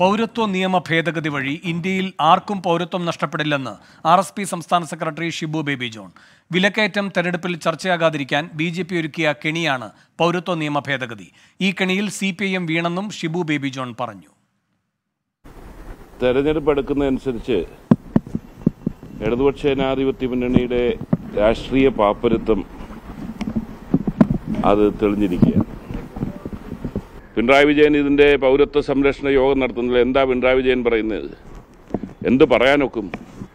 പൗരത്വ നിയമ ഭേദഗതി വഴി ഇന്ത്യയിൽ ആർക്കും പൗരത്വം നഷ്ടപ്പെടില്ലെന്ന് ആർ എസ് പി സംസ്ഥാന സെക്രട്ടറി ഷിബു ബേബി ജോൺ വിലക്കയറ്റം തെരഞ്ഞെടുപ്പിൽ ചർച്ചയാകാതിരിക്കാൻ ബി ജെ പി ഒരുക്കിയ കെണിയാണ് പൗരത്വ നിയമ ഭേദഗതി ഈ കെണിയിൽ സി പി ഐ എം വീണെന്നും ഷിബു ബേബി ജോൺ പറഞ്ഞു തെരഞ്ഞെടുപ്പ് എടുക്കുന്നതനുസരിച്ച് ഇടതുപക്ഷ ജനാധിപത്യ മുന്നണിയുടെ രാഷ്ട്രീയ പാപ്പരത്വം അത് തെളിഞ്ഞിരിക്കുകയാണ് പിണറായി വിജയൻ ഇതിന്റെ പൗരത്വ സംരക്ഷണ യോഗം നടത്തുന്നില്ല എന്താ പിണറായി വിജയൻ പറയുന്നത് എന്ത് പറയാനൊക്കും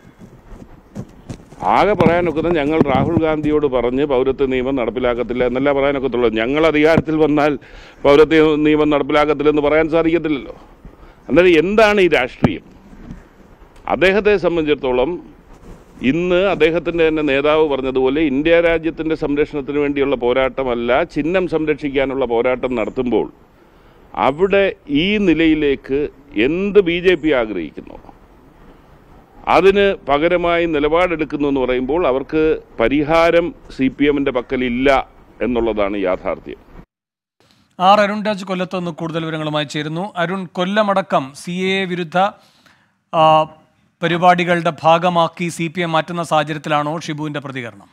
ആകെ പറയാനൊക്കുന്നത് ഞങ്ങൾ രാഹുൽ ഗാന്ധിയോട് പറഞ്ഞ് പൗരത്വ നിയമം നടപ്പിലാക്കത്തില്ല എന്നല്ല പറയാനൊക്കത്തുള്ളൂ ഞങ്ങൾ അധികാരത്തിൽ വന്നാൽ പൗരത്വ നിയമം നടപ്പിലാക്കത്തില്ലെന്ന് പറയാൻ സാധിക്കത്തില്ലല്ലോ അന്നേരം എന്താണ് ഈ രാഷ്ട്രീയം അദ്ദേഹത്തെ സംബന്ധിച്ചിടത്തോളം ഇന്ന് അദ്ദേഹത്തിൻ്റെ തന്നെ നേതാവ് പറഞ്ഞതുപോലെ ഇന്ത്യ രാജ്യത്തിൻ്റെ സംരക്ഷണത്തിന് വേണ്ടിയുള്ള പോരാട്ടമല്ല ചിഹ്നം സംരക്ഷിക്കാനുള്ള പോരാട്ടം നടത്തുമ്പോൾ അവിടെ ഈ നിലയിലേക്ക് എന്ത് ബി ജെ പി ആഗ്രഹിക്കുന്നു അതിന് പകരമായി നിലപാടെടുക്കുന്നു എന്ന് പറയുമ്പോൾ അവർക്ക് പരിഹാരം സി പി എമ്മിൻ്റെ പക്കലില്ല എന്നുള്ളതാണ് യാഥാർത്ഥ്യം ആർ അരുൺ രാജ് കൊല്ലത്ത് നിന്ന് കൂടുതൽ വിവരങ്ങളുമായി ചേരുന്നു അരുൺ കൊല്ലമടക്കം സി എ വിരുദ്ധ ആ, പരിപാടികളുടെ ഭാഗമാക്കി സി പി എം മാറ്റുന്ന സാഹചര്യത്തിലാണോ ഷിബുവിന്റെ പ്രതികരണം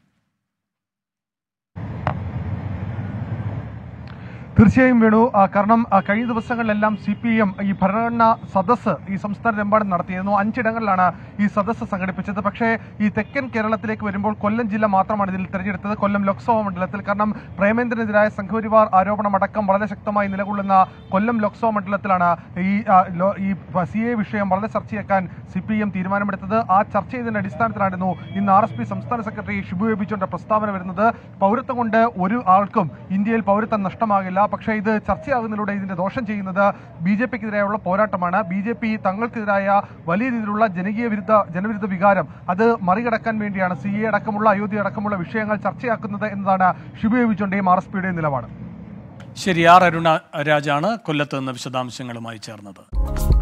തീർച്ചയായും വേണു ആ, കാരണം ആ, കഴിഞ്ഞ ദിവസങ്ങളിലെല്ലാം സി പി എം ഈ ഭരണഘടനാ സദസ്സ് ഈ സംസ്ഥാനത്തെമ്പാടും നടത്തിയിരുന്നു അഞ്ചിടങ്ങളിലാണ് ഈ സദസ്സ് സംഘടിപ്പിച്ചത് പക്ഷേ ഈ തെക്കൻ കേരളത്തിലേക്ക് വരുമ്പോൾ കൊല്ലം ജില്ല മാത്രമാണ് ഇതിൽ തിരഞ്ഞെടുത്തത് കൊല്ലം ലോക്സഭാ മണ്ഡലത്തിൽ കാരണം പ്രേമേന്ദ്രനെതിരായ സംഘപരിവാർ ആരോപണമടക്കം വളരെ ശക്തമായി നിലകൊള്ളുന്ന കൊല്ലം ലോക്സഭാ മണ്ഡലത്തിലാണ് ഈ ആ, ലോ- ഈ സി എ വിഷയം വളരെ ചർച്ചയാക്കാൻ സി പി എം തീരുമാനമെടുത്തത് ആ ചർച്ച ചെയ്തതിന്റെ അടിസ്ഥാനത്തിലായിരുന്നു ഇന്ന് ആർ എസ് പി സംസ്ഥാന സെക്രട്ടറി ഷിബു ബേബിച്ചോന്റെ പ്രസ്താവന വരുന്നത് പൗരത്വം കൊണ്ട് ഒരു ആൾക്കും ഇന്ത്യയിൽ പൗരത്വം നഷ്ടമാകില്ല പക്ഷേ ഇത് ചർച്ചയാകുന്നതിലൂടെ ഇതിന്റെ ദോഷം ചെയ്യുന്നത് ബി ജെ പിക്കെതിരായുള്ള പോരാട്ടമാണ് ബി ജെ പി തങ്ങൾക്കെതിരായ വലിയ രീതിയിലുള്ള ജനകീയ വിരുദ്ധ ജനവിരുദ്ധ വികാരം അത് മറികടക്കാൻ വേണ്ടിയാണ് സി എ അടക്കമുള്ള അയോധ്യ അടക്കമുള്ള വിഷയങ്ങൾ ചർച്ചയാക്കുന്നത് എന്നതാണ് ഷിബു ബേബിച്ചോന്റെയും ആർ എസ് പിയുടെയും നിലപാട് ശരി ആർ അരുണ രാജാണ് കൊല്ലത്ത് നിന്ന് വിശദാംശങ്ങളുമായി ചേർന്നത്